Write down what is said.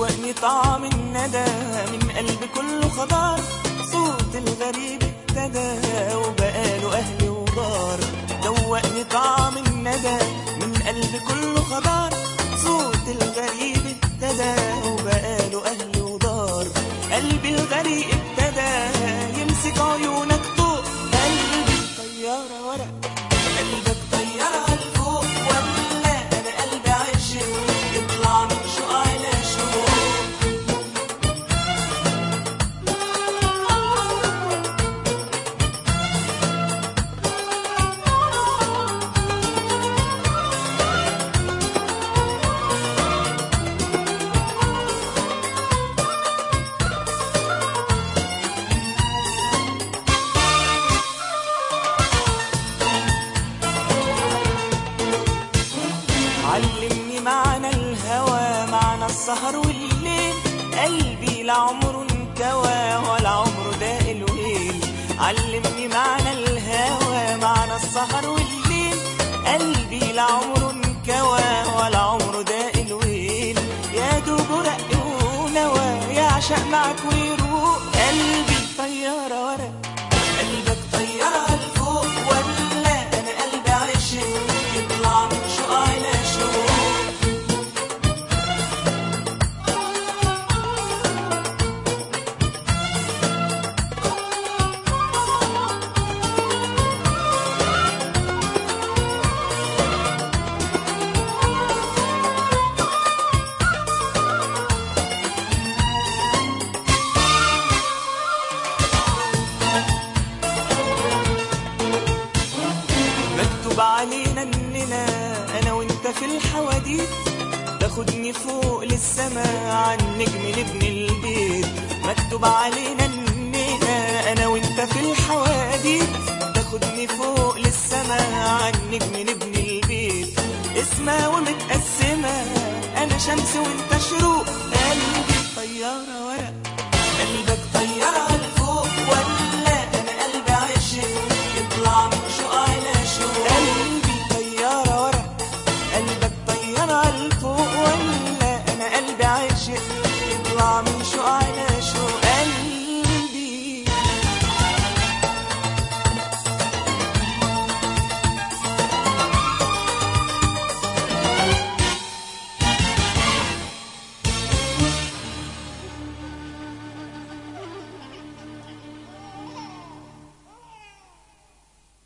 دوقني طعم الندى من قلب كله خضار صوت الغريب ابتدى وبقاله أهل ودار دوقني طعم الندى من قلب كله خضار صوت الغريب ابتدى وبقاله أهل ودار قلبي الغريب ابتدى يمسك عيونك طوق قلبي طيارة ورق قلبك طيارة لفوق ولا أنا قلبي عشق يطلع من شوق على شوق علمني معنى الهوى معنى السهر والليل قلبي لعمره انكوى ولا عمره داق الويل علمني معنى الهوى معنى السهر والليل قلبي لعمره انكوى ولا عمره داق الويل يا دوب رق ونوى يعشق معك ويروق قلبي طيارة ورق قلبك طيارة لفوق ولا أنا قلبي عشق يطلع من شوق على شوق مكتوب علينا اننا انا وانت في الحواديت تاخدني فوق للسما عن نجم نبني البيت مكتوب علينا اننا انا وانت في الحواديت تاخدني فوق للسما عن نجم نبني البيت اسمها ومتقسمة انا شمس وانت شروق قلبي طيارة